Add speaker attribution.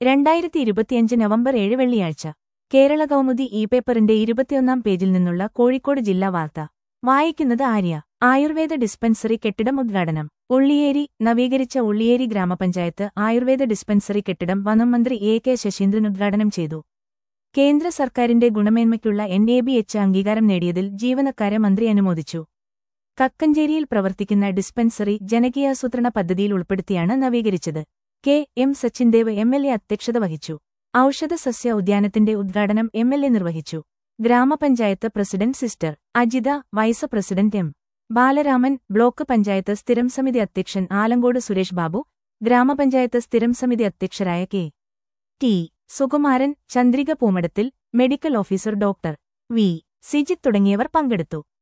Speaker 1: രണ്ടായിരത്തി ഇരുപത്തിയഞ്ച് നവംബർ ഏഴ് വെള്ളിയാഴ്ച കേരള കൗമുദി ഇ പേപ്പറിന്റെ ഇരുപത്തിയൊന്നാം പേജിൽ നിന്നുള്ള കോഴിക്കോട് ജില്ലാ വാർത്ത വായിക്കുന്നത് ആര്യ ആയുർവേദ ഡിസ്പെൻസറി കെട്ടിടം ഉദ്ഘാടനം ഉള്ളിയേരി നവീകരിച്ച ഉള്ളിയേരി ഗ്രാമപഞ്ചായത്ത് ആയുർവേദ ഡിസ്പെൻസറി കെട്ടിടം വനം മന്ത്രി എ കെ ശശീന്ദ്രൻ ഉദ്ഘാടനം ചെയ്തു കേന്ദ്ര സർക്കാരിന്റെ ഗുണമേന്മയ്ക്കുള്ള എൻ എ ബി എച്ച് അംഗീകാരം നേടിയതിൽ ജീവനക്കാരെ മന്ത്രി അനുമോദിച്ചു കക്കഞ്ചേരിയിൽ പ്രവർത്തിക്കുന്ന ഡിസ്പെൻസറി ജനകീയാസൂത്രണ പദ്ധതിയിൽ ഉൾപ്പെടുത്തിയാണ് നവീകരിച്ചത് K M Sachindev M L A അധ്യക്ഷത വഹിച്ചു ഔഷധ സസ്യ ഉദ്യാനത്തിന്റെ ഉദ്ഘാടനം എം എൽ എ നിർവഹിച്ചു ഗ്രാമപഞ്ചായത്ത് president sister Ajitha vice president M Balaraman block panchayat സ്ഥിരം സമിതി അധ്യക്ഷൻ ആലങ്കോട് സുരേഷ് ബാബു ഗ്രാമപഞ്ചായത്ത് സ്ഥിരം സമിതി അധ്യക്ഷരായ K T Sukumaran Chandrika Poomadathil medical officer doctor V Sijith തുടങ്ങിയവർ പങ്കെടുത്തു